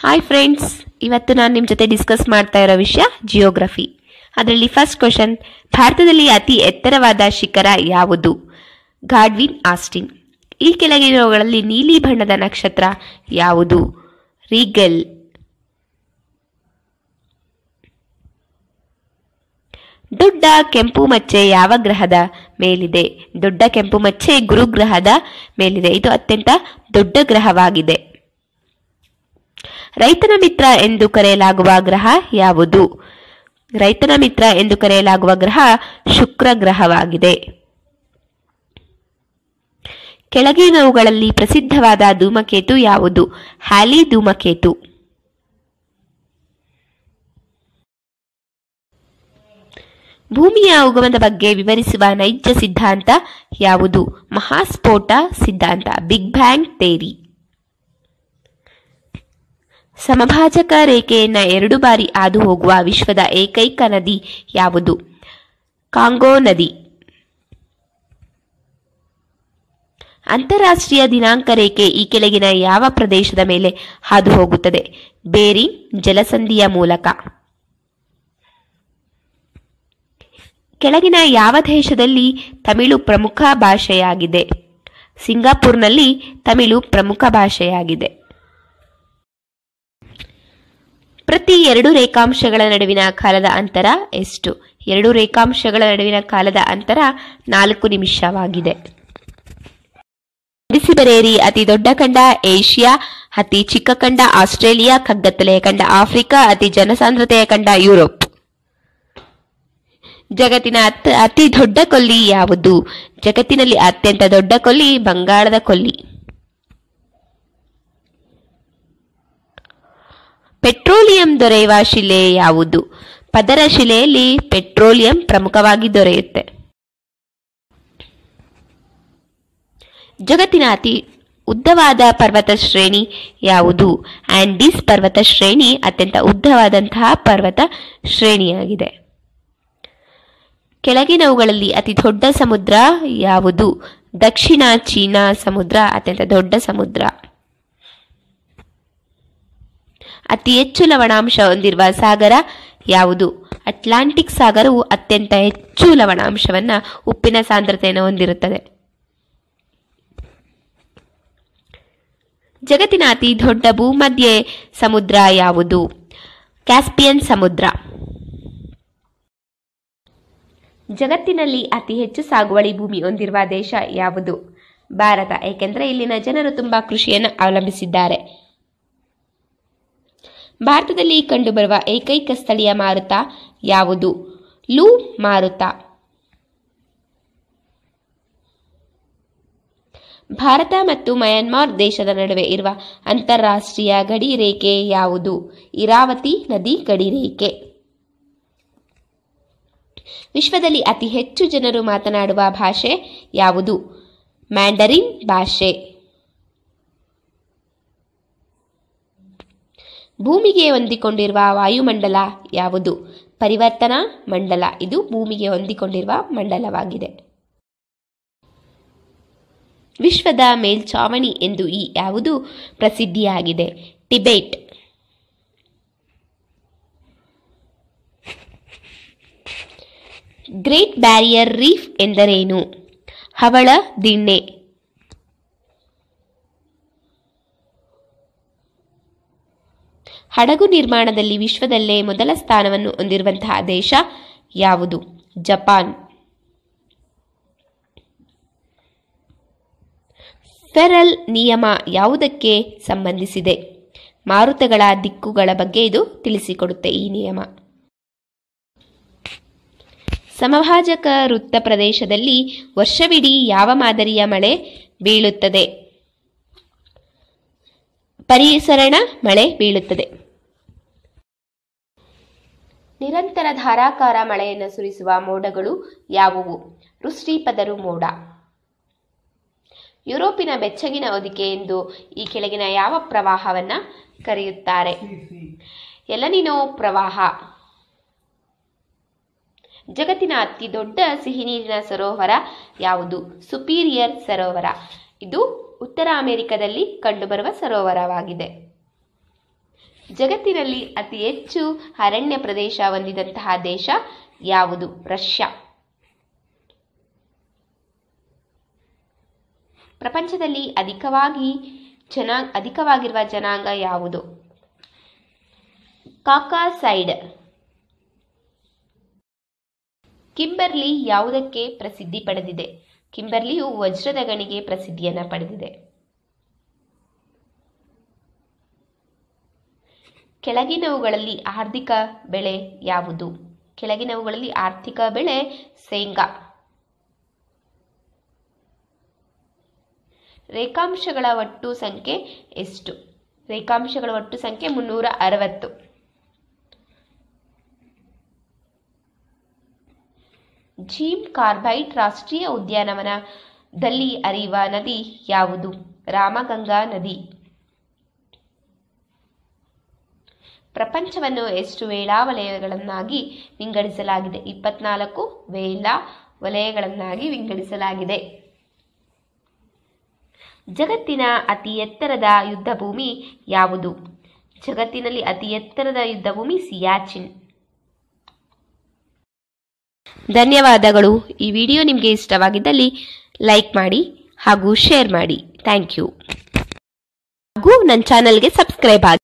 hi friends ಇವತ್ತು ನಾನು ನಿಮ್ಮ ಜೊತೆ ಡಿಸ್ಕಸ್ ಮಾಡ್ತಾ ಇರೋ ವಿಷಯ ಜಿಯೋಗ್ರಫಿ ಅದರಲ್ಲಿ ಫಸ್ಟ್ ಕ್ವಶನ್ ಭಾರತದಲ್ಲಿ ಅತಿ ಎತ್ತರವಾದ ಶಿಖರ ಯಾವುದು ಗಾಡ್ವಿನ್ ಆಸ್ಟಿನ್ ಈ ಕೆಳಗಿರುವವುಗಳಲ್ಲಿ ನೀಲಿ ಬಣ್ಣದ ನಕ್ಷತ್ರ ಯಾವುದು ರೀಗಲ್ ದೊಡ್ಡ ಕೆಂಪು ಮಚ್ಚೆ ಯಾವ ಗ್ರಹದ ಮೇಲಿದೆ ದೊಡ್ಡ ಕೆಂಪು ಮಚ್ಚೆ ಗುರುಗ್ರಹದ ಮೇಲಿದೆ ಇದು ಅತ್ಯಂತ ದೊಡ್ಡ ಗ್ರಹವಾಗಿದೆ ರೈತನ ಮಿತ್ರ ಎಂದು ಕರೆಯಲಾಗುವ ಗ್ರಹ ಯಾವುದು ರೈತನ ಮಿತ್ರ ಎಂದು ಕರೆಯಲಾಗುವ ಗ್ರಹ ಶುಕ್ರ ಗ್ರಹವಾಗಿದೆ ಕೆಳಗಿನವುಗಳಲ್ಲಿ ಪ್ರಸಿದ್ಧವಾದ ಧೂಮಕೇತು ಯಾವುದು ಹ್ಯಾಲಿ ಧೂಮಕೇತು ಭೂಮಿಯ ಉಗಮದ ಬಗ್ಗೆ ವಿವರಿಸುವ ನೈಜ ಸಿದ್ಧಾಂತ ಯಾವುದು ಮಹಾಸ್ಫೋಟ ಸಿದ್ಧಾಂತ ಬಿಗ್ ಬ್ಯಾಂಗ್ ಥೇರಿ ಸಮಭಾಜಕ ರೇಖೆಯನ್ನ ಎರಡು ಬಾರಿ ಹಾದು ಹೋಗುವ ವಿಶ್ವದ ಏಕೈಕ ನದಿ ಯಾವುದು ಕಾಂಗೋ ನದಿ ಅಂತಾರಾಷ್ಟ್ರೀಯ ದಿನಾಂಕ ರೇಖೆ ಈ ಕೆಳಗಿನ ಯಾವ ಪ್ರದೇಶದ ಮೇಲೆ ಹಾದು ಹೋಗುತ್ತದೆ ಬೇರಿಂಗ್ ಜಲಸಂಧಿಯ ಮೂಲಕ ಕೆಳಗಿನ ಯಾವ ದೇಶದಲ್ಲಿ ತಮಿಳು ಪ್ರಮುಖ ಭಾಷೆಯಾಗಿದೆ ಸಿಂಗಾಪುರ್ನಲ್ಲಿ ತಮಿಳು ಪ್ರಮುಖ ಭಾಷೆಯಾಗಿದೆ ಪ್ರತಿ ಎರಡು ರೇಖಾಂಶಗಳ ನಡುವಿನ ಕಾಲದ ಅಂತರ ಎಷ್ಟು ಎರಡು ರೇಖಾಂಶಗಳ ನಡುವಿನ ಕಾಲದ ಅಂತರ ನಾಲ್ಕು ನಿಮಿಷವಾಗಿದೆ ಬಿಸಿ ಬರೆಯಿರಿ ಅತಿ ದೊಡ್ಡ ಖಂಡ ಏಷ್ಯಾ ಅತಿ ಚಿಕ್ಕ ಖಂಡ ಆಸ್ಟ್ರೇಲಿಯಾ ಕಗ್ಗತ್ತಲೆಯ ಖಂಡ ಆಫ್ರಿಕಾ ಅತಿ ಜನಸಾಂದ್ರತೆಯ ಖಂಡ ಯುರೋಪ್ ಜಗತ್ತಿನ ಅತ್ ಅತಿ ದೊಡ್ಡ ಕೊಲ್ಲಿ ಯಾವುದು ಜಗತ್ತಿನಲ್ಲಿ ಅತ್ಯಂತ ದೊಡ್ಡ ಕೊಲ್ಲಿ ಬಂಗಾಳದ ಕೊಲ್ಲಿ ಪೆಟ್ರೋಲಿಯಂ ದೊರೆಯುವ ಶಿಲೆ ಯಾವುದು ಪದರ ಶಿಲೆಯಲ್ಲಿ ಪೆಟ್ರೋಲಿಯಂ ಪ್ರಮುಖವಾಗಿ ದೊರೆಯುತ್ತೆ ಜಗತ್ತಿನ ಅತಿ ಉದ್ದವಾದ ಪರ್ವತ ಶ್ರೇಣಿ ಯಾವುದು ಆಂಡೀಸ್ ಪರ್ವತ ಶ್ರೇಣಿ ಅತ್ಯಂತ ಉದ್ದವಾದಂತಹ ಪರ್ವತ ಶ್ರೇಣಿಯಾಗಿದೆ ಕೆಳಗಿನವುಗಳಲ್ಲಿ ಅತಿ ದೊಡ್ಡ ಸಮುದ್ರ ಯಾವುದು ದಕ್ಷಿಣ ಚೀನಾ ಸಮುದ್ರ ಅತ್ಯಂತ ದೊಡ್ಡ ಸಮುದ್ರ ಅತಿ ಹೆಚ್ಚು ಲವಣಾಂಶ ಹೊಂದಿರುವ ಸಾಗರ ಯಾವುದು ಅಟ್ಲಾಂಟಿಕ್ ಸಾಗರವು ಅತ್ಯಂತ ಹೆಚ್ಚು ಲವಣಾಂಶವನ್ನ ಉಪ್ಪಿನ ಸಾಂದ್ರತೆಯನ್ನು ಹೊಂದಿರುತ್ತದೆ ಜಗತ್ತಿನ ಅತಿ ದೊಡ್ಡ ಭೂಮಧ್ಯ ಸಮುದ್ರ ಯಾವುದು ಕ್ಯಾಸ್ಪಿಯನ್ ಸಮುದ್ರ ಜಗತ್ತಿನಲ್ಲಿ ಅತಿ ಹೆಚ್ಚು ಸಾಗುವಳಿ ಭೂಮಿ ಹೊಂದಿರುವ ದೇಶ ಯಾವುದು ಭಾರತ ಏಕೆಂದರೆ ಇಲ್ಲಿನ ಜನರು ತುಂಬಾ ಕೃಷಿಯನ್ನು ಅವಲಂಬಿಸಿದ್ದಾರೆ ಭಾರತದಲ್ಲಿ ಕಂಡುಬರುವ ಏಕೈಕ ಸ್ಥಳೀಯ ಮಾರುತ ಯಾವುದು ಲೂ ಮಾರುತ ಭಾರತ ಮತ್ತು ಮಯನ್ಮಾರ್ ದೇಶದ ನಡುವೆ ಇರುವ ಅಂತಾರಾಷ್ಟ್ರೀಯ ಗಡಿ ರೇಖೆ ಯಾವುದು ಇರಾವತಿ ನದಿ ಗಡಿ ರೇಖೆ ವಿಶ್ವದಲ್ಲಿ ಅತಿ ಹೆಚ್ಚು ಜನರು ಮಾತನಾಡುವ ಭಾಷೆ ಯಾವುದು ಮ್ಯಾಂಡರಿನ್ ಭಾಷೆ ಭೂಮಿಗೆ ಹೊಂದಿಕೊಂಡಿರುವ ವಾಯುಮಂಡಲ ಯಾವುದು ಪರಿವರ್ತನಾ ಮಂಡಲ ಇದು ಭೂಮಿಗೆ ಹೊಂದಿಕೊಂಡಿರುವ ಮಂಡಲವಾಗಿದೆ ವಿಶ್ವದ ಮೇಲ್ಛಾವಣಿ ಎಂದು ಈ ಯಾವುದು ಪ್ರಸಿದ್ಧಿಯಾಗಿದೆ ಟಿಬೆಟ್ ಗ್ರೇಟ್ ಬ್ಯಾರಿಯರ್ ರೀಫ್ ಎಂದರೇನು ಹವಳ ದಿಣ್ಣೆ ಹಡಗು ನಿರ್ಮಾಣದಲ್ಲಿ ವಿಶ್ವದಲ್ಲೇ ಮೊದಲ ಸ್ಥಾನವನ್ನು ಹೊಂದಿರುವಂತಹ ದೇಶ ಯಾವುದು ಜಪಾನ್ ಫೆರಲ್ ನಿಯಮ ಯಾವುದಕ್ಕೆ ಸಂಬಂಧಿಸಿದೆ ಮಾರುತಗಳ ದಿಕ್ಕುಗಳ ಬಗ್ಗೆ ಇದು ತಿಳಿಸಿಕೊಡುತ್ತೆ ಈ ನಿಯಮ ಸಮಭಾಜಕ ವೃತ್ತ ಪ್ರದೇಶದಲ್ಲಿ ವರ್ಷವಿಡೀ ಯಾವ ಮಾದರಿಯ ಮಳೆ ಬೀಳುತ್ತದೆ ಪರಿಸರಣ ಮಳೆ ಬೀಳುತ್ತದೆ ನಿರಂತರ ಧಾರಾಕಾರ ಮಳೆಯನ್ನು ಸುರಿಸುವ ಮೋಡಗಳು ಯಾವುವು ವೃಷ್ಟಿಪದರು ಮೋಡ ಯುರೋಪಿನ ಬೆಚ್ಚಗಿನ ಹೊದಿಕೆ ಎಂದು ಈ ಕೆಳಗಿನ ಯಾವ ಪ್ರವಾಹವನ್ನ ಕರೆಯುತ್ತಾರೆ ಎಲನಿನೋ ಪ್ರವಾಹ ಜಗತ್ತಿನ ಅತಿ ದೊಡ್ಡ ಸಿಹಿನೀರಿನ ಸರೋವರ ಯಾವುದು ಸುಪೀರಿಯರ್ ಸರೋವರ ಇದು ಉತ್ತರ ಅಮೆರಿಕದಲ್ಲಿ ಕಂಡುಬರುವ ಸರೋವರವಾಗಿದೆ ಜಗತ್ತಿನಲ್ಲಿ ಅತಿ ಹೆಚ್ಚು ಅರಣ್ಯ ಪ್ರದೇಶ ಹೊಂದಿದಂತಹ ದೇಶ ಯಾವುದು ರಷ್ಯಾ ಪ್ರಪಂಚದಲ್ಲಿ ಅಧಿಕವಾಗಿ ಜನಾ ಅಧಿಕವಾಗಿರುವ ಜನಾಂಗ ಯಾವುದು ಕಾಕಾಸೈಡ್ ಕಿಂಬರ್ಲಿ ಯಾವುದಕ್ಕೆ ಪ್ರಸಿದ್ಧಿ ಪಡೆದಿದೆ ಕಿಂಬರ್ಲಿಯು ವಜ್ರದ ಗಣಿಗೆ ಪ್ರಸಿದ್ಧಿಯನ್ನು ಪಡೆದಿದೆ ಕೆಳಗಿನವುಗಳಲ್ಲಿ ಆರ್ಥಿಕ ಬೆಳೆ ಯಾವುದು ಕೆಳಗಿನವುಗಳಲ್ಲಿ ಆರ್ಥಿಕ ಬೆಳೆ ಶೇಂಗಾ ರೇಖಾಂಶಗಳ ಒಟ್ಟು ಸಂಖ್ಯೆ ಎಷ್ಟು ರೇಖಾಂಶಗಳ ಒಟ್ಟು ಸಂಖ್ಯೆ ಮುನ್ನೂರ ಅರವತ್ತು ಜೀಮ್ ಕಾರ್ಬೈಟ್ ರಾಷ್ಟ್ರೀಯ ಉದ್ಯಾನವನದಲ್ಲಿ ಹರಿಯುವ ನದಿ ಯಾವುದು ರಾಮಗಂಗಾ ನದಿ ಪ್ರಪಂಚವನ್ನು ಎಷ್ಟು ವೇಳಾ ವಲಯಗಳನ್ನಾಗಿ ವಿಂಗಡಿಸಲಾಗಿದೆ ಇಪ್ಪತ್ನಾಲ್ಕು ವೇಳಾ ವಲಯಗಳನ್ನಾಗಿ ವಿಂಗಡಿಸಲಾಗಿದೆ ಜಗತ್ತಿನ ಅತಿ ಎತ್ತರದ ಯುದ್ಧಭೂಮಿ ಯಾವುದು ಜಗತ್ತಿನಲ್ಲಿ ಅತಿ ಎತ್ತರದ ಯುದ್ಧಭೂಮಿ ಸಿಯಾಚಿನ್ ಧನ್ಯವಾದಗಳು ಈ ವಿಡಿಯೋ ನಿಮಗೆ ಇಷ್ಟವಾಗಿದ್ದಲ್ಲಿ ಲೈಕ್ ಮಾಡಿ ಹಾಗೂ ಶೇರ್ ಮಾಡಿ ಥ್ಯಾಂಕ್ ಯು ಹಾಗೂ ನನ್ನ ಚಾನಲ್ಗೆ ಸಬ್ಸ್ಕ್ರೈಬ್ ಆಗಿ